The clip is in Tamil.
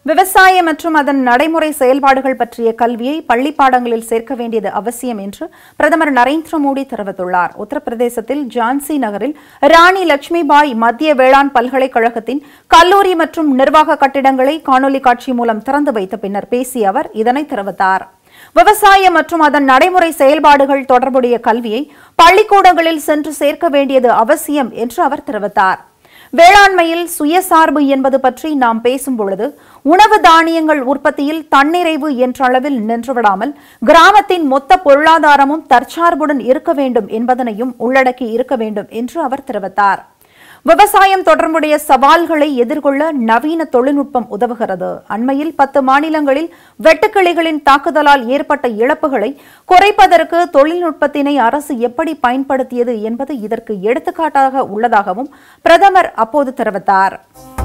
விவசாயம் மற்றும் அதன் நடைமுறை செயல்பாடுகள் பற்றிய கல்வியை பள்ளி பாடங்களில் சேர்க்க வேண்டியது அவசியம் என்று பிரதமர் நரேந்திர மோடி தெரிவித்துள்ளார் உத்தரப்பிரதேசத்தில் ஜான்சி நகரில் ராணி லட்சுமிபாய் மத்திய வேளாண் பல்கலைக்கழகத்தின் கல்லூரி மற்றும் நிர்வாக கட்டிடங்களை காணொலி காட்சி மூலம் திறந்து வைத்த பின்னர் பேசிய அவர் இதனை தெரிவித்தார் விவசாயம் மற்றும் அதன் நடைமுறை செயல்பாடுகள் தொடர்புடைய கல்வியை பள்ளிக்கூடங்களில் சென்று சேர்க்க வேண்டியது அவசியம் என்று அவர் தெரிவித்தார் வேளாண்மையில் சுயசார்பு என்பது பற்றி நாம் பேசும் பொழுது உணவு தானியங்கள் உற்பத்தியில் தன்னிறைவு என்ற அளவில் நின்றுவிடாமல் கிராமத்தின் மொத்த பொருளாதாரமும் தற்சார்புடன் இருக்க வேண்டும் என்பதனையும் உள்ளடக்கி இருக்க வேண்டும் என்று அவர் தெரிவித்தார் விவசாயம் தொடர்புடைய சவால்களை எதிர்கொள்ள நவீன தொழில்நுட்பம் உதவுகிறது அண்மையில் பத்து மாநிலங்களில் வெட்டுக்கிளிகளின் தாக்குதலால் ஏற்பட்ட இழப்புகளை குறைப்பதற்கு தொழில்நுட்பத்தினை அரசு எப்படி பயன்படுத்தியது என்பது இதற்கு எடுத்துக்காட்டாக உள்ளதாகவும் பிரதமர் அப்போது தெரிவித்தார்